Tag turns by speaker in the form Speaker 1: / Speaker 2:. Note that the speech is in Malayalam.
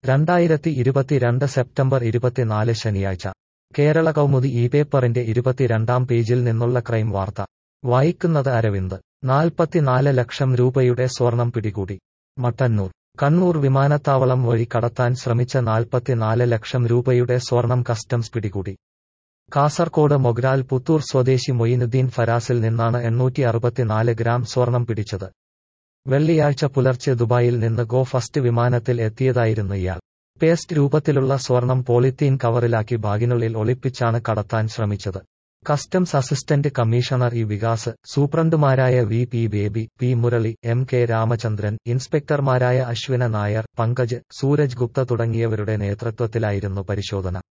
Speaker 1: രണ്ടായിരത്തി ഇരുപത്തിരണ്ട് സെപ്റ്റംബർ ഇരുപത്തിനാല് ശനിയാഴ്ച കേരള കൗമുദി ഈ പേപ്പറിന്റെ ഇരുപത്തിരണ്ടാം പേജിൽ നിന്നുള്ള ക്രൈം വാർത്ത വായിക്കുന്നത് അരവിന്ദ് നാൽപ്പത്തിനാല് ലക്ഷം രൂപയുടെ സ്വർണം പിടികൂടി മട്ടന്നൂർ കണ്ണൂർ വിമാനത്താവളം വഴി കടത്താൻ ശ്രമിച്ച നാൽപ്പത്തിനാല് ലക്ഷം രൂപയുടെ സ്വർണം കസ്റ്റംസ് പിടികൂടി കാസർകോട് മൊഗ്രാൽ പുത്തൂർ സ്വദേശി മൊയിനുദ്ദീൻ ഫരാസിൽ നിന്നാണ് എണ്ണൂറ്റി അറുപത്തിനാല് ഗ്രാം സ്വർണം പിടിച്ചത് വെള്ളിയാഴ്ച പുലർച്ചെ ദുബായിൽ നിന്ന് ഗോ ഫസ്റ്റ് വിമാനത്തിൽ എത്തിയതായിരുന്നു ഇയാൾ പേസ്റ്റ് രൂപത്തിലുള്ള സ്വർണം പോളിത്തീൻ കവറിലാക്കി ബാഗിനുള്ളിൽ ഒളിപ്പിച്ചാണ് കടത്താൻ ശ്രമിച്ചത് customs assistant commissioner E Vikas സൂപ്രണ്ടുമാരായ V P Baby P Murali M K Ramachandran ഇൻസ്പെക്ടർമാരായ അശ്വിന നായർ പങ്കജ് സൂരജ് ഗുപ്ത തുടങ്ങിയവരുടെ നേതൃത്വത്തിലായിരുന്നു പരിശോധന